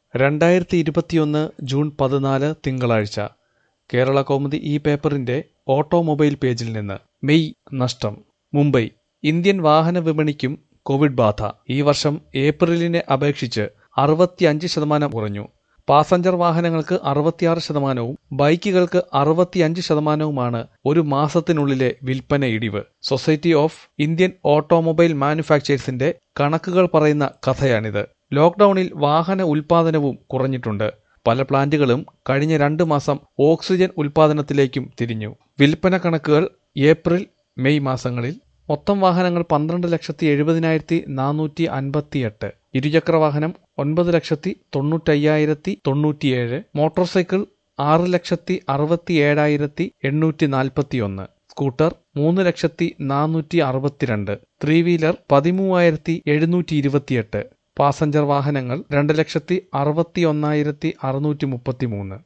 രണ്ടായിരത്തി ഇരുപത്തിയൊന്ന് ജൂൺ പതിനാല് തിങ്കളാഴ്ച കേരള കൗമുദി ഈ പേപ്പറിന്റെ ഓട്ടോമൊബൈൽ പേജിൽ നിന്ന് മെയ് നഷ്ടം മുംബൈ ഇന്ത്യൻ വാഹന വിപണിക്കും കോവിഡ് ബാധ ഈ വർഷം ഏപ്രിലിനെ അപേക്ഷിച്ച് അറുപത്തിയഞ്ച് ശതമാനം കുറഞ്ഞു പാസഞ്ചർ വാഹനങ്ങൾക്ക് അറുപത്തിയാറ് ശതമാനവും ബൈക്കുകൾക്ക് അറുപത്തിയഞ്ച് ശതമാനവുമാണ് ഒരു മാസത്തിനുള്ളിലെ വിൽപ്പന ഇടിവ് സൊസൈറ്റി ഓഫ് ഇന്ത്യൻ ഓട്ടോമൊബൈൽ മാനുഫാക്ചേഴ്സിന്റെ കണക്കുകൾ പറയുന്ന കഥയാണിത് ലോക്ഡൌണിൽ വാഹന ഉൽപാദനവും കുറഞ്ഞിട്ടുണ്ട് പല പ്ലാന്റുകളും കഴിഞ്ഞ രണ്ട് മാസം ഓക്സിജൻ ഉൽപാദനത്തിലേക്കും തിരിഞ്ഞു വിൽപ്പന കണക്കുകൾ ഏപ്രിൽ മെയ് മാസങ്ങളിൽ മൊത്തം വാഹനങ്ങൾ പന്ത്രണ്ട് ലക്ഷത്തി എഴുപതിനായിരത്തി നാനൂറ്റി അൻപത്തിയെട്ട് ഇരുചക്ര വാഹനം ഒൻപത് ലക്ഷത്തി തൊണ്ണൂറ്റയ്യായിരത്തി തൊണ്ണൂറ്റിയേഴ് മോട്ടോർ സൈക്കിൾ ആറ് ലക്ഷത്തി അറുപത്തി ഏഴായിരത്തി എണ്ണൂറ്റി നാൽപ്പത്തി ഒന്ന് സ്കൂട്ടർ മൂന്ന് ലക്ഷത്തി നാനൂറ്റി അറുപത്തിരണ്ട് ത്രീ വീലർ പതിമൂവായിരത്തി എഴുന്നൂറ്റി ഇരുപത്തിയെട്ട് പാസഞ്ചർ വാഹനങ്ങൾ രണ്ട് ലക്ഷത്തി അറുപത്തി ഒന്നായിരത്തി അറുന്നൂറ്റി മുപ്പത്തി മൂന്ന്